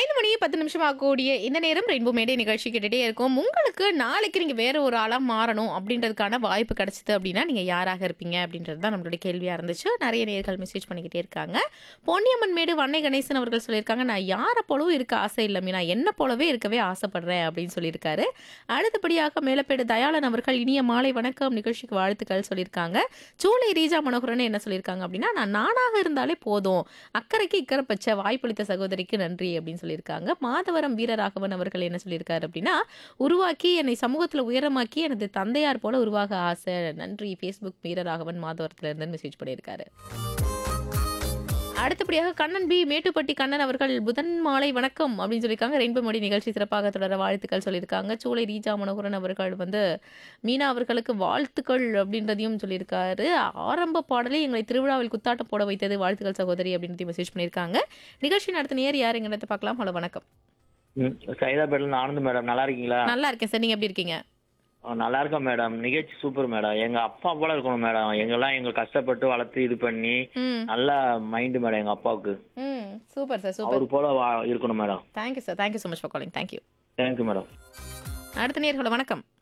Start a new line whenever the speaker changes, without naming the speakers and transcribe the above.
ஐந்து மணி பத்து நிமிஷம் ஆகக்கூடிய இந்த நேரம் ரெயின்போ மேடே நிகழ்ச்சி கேட்டுட்டே இருக்கும் உங்களுக்கு நாளைக்கு நீங்க வேற ஒரு ஆளா மாறணும் அப்படின்றதுக்கான வாய்ப்பு கிடைச்சது அப்படின்னா நீங்க யாராக இருப்பீங்க அப்படின்றது தான் நம்மளுடைய கேள்வியா இருந்துச்சு நிறைய நேர்கள் மெசேஜ் பண்ணிக்கிட்டே இருக்காங்க பொன்னியம்மன் மேடு வன்னை கணேசன் அவர்கள் சொல்லியிருக்காங்க நான் யாரை போலவும் இருக்க ஆசை இல்லை மீனா என்ன போலவே இருக்கவே ஆசைப்படுறேன் அப்படின்னு சொல்லியிருக்காரு அடுத்தபடியாக மேலப்பேடு தயாளன் அவர்கள் இனிய மாலை வணக்கம் நிகழ்ச்சிக்கு வாழ்த்துக்கள் சொல்லியிருக்காங்க சூளை ரீஜா மனோகரன் என்ன சொல்லியிருக்காங்க அப்படின்னா நான் நானாக இருந்தாலே போதும் அக்கறைக்கு இக்கரை பச்சை வாய்ப்பளித்த சகோதரிக்கு நன்றி அப்படின்னு சொல்லியிருக்காங்க மாதவரம் வீரராகவன் அவர்கள் என்ன சொல்லியிருக்காரு அப்படின்னா உருவாக்கி என்னை சமூகத்தில் உயரமாக்கி எனது தந்தையார் போல உருவாக ஆசை நன்றி ஃபேஸ்புக் வீரராகவன் மாதவரத்துல இருந்து மெசேஜ் பண்ணியிருக்காரு அடுத்தபடியாக கண்ணன் பி மேட்டுப்பட்டி கண்ணன் அவர்கள் புதன் மாலை வணக்கம் அப்படின்னு சொல்லியிருக்காங்க ரெயின்போ மொழி நிகழ்ச்சி சிறப்பாக தொடர வாழ்த்துக்கள் சொல்லியிருக்காங்க சூளை ரீஜா மனோகரன் அவர்கள் வந்து மீனா அவர்களுக்கு வாழ்த்துக்கள் அப்படின்றதையும் சொல்லியிருக்காரு ஆரம்ப பாடலே எங்களை திருவிழாவில் குத்தாட்டம் போட வைத்தது வாழ்த்துக்கள் சகோதரி அப்படின்றதையும் மெசேஜ் பண்ணியிருக்காங்க நிகழ்ச்சி நடத்த நேர் யார் எங்கிறத பார்க்கலாம் ஹலோ வணக்கம்
ம் சைதாபேட்டில் ஆனந்த் மேடம் நல்லா இருக்கீங்களா
நல்லா இருக்கேன் சார் நீங்க எப்படி இருக்கீங்க
ஆ, நல்லா இருக்கேன் மேடம் நிகழ்ச்சி சூப்பர் மேடம் எங்க அப்பா போல இருக்கணும் மேடம் எங்கெல்லாம் எங்க கஷ்டப்பட்டு வளர்த்து இது பண்ணி
ம்
நல்ல மைண்டு மேடம் எங்க அப்பாவுக்கு
ம் சூப்பர் சார் சூப்பர்
அவர் போல வா- இருக்கணும் madam
thank you sir thank you so much for calling thank you
thank you madam
அடுத்த நேர் ஹலோ வணக்கம்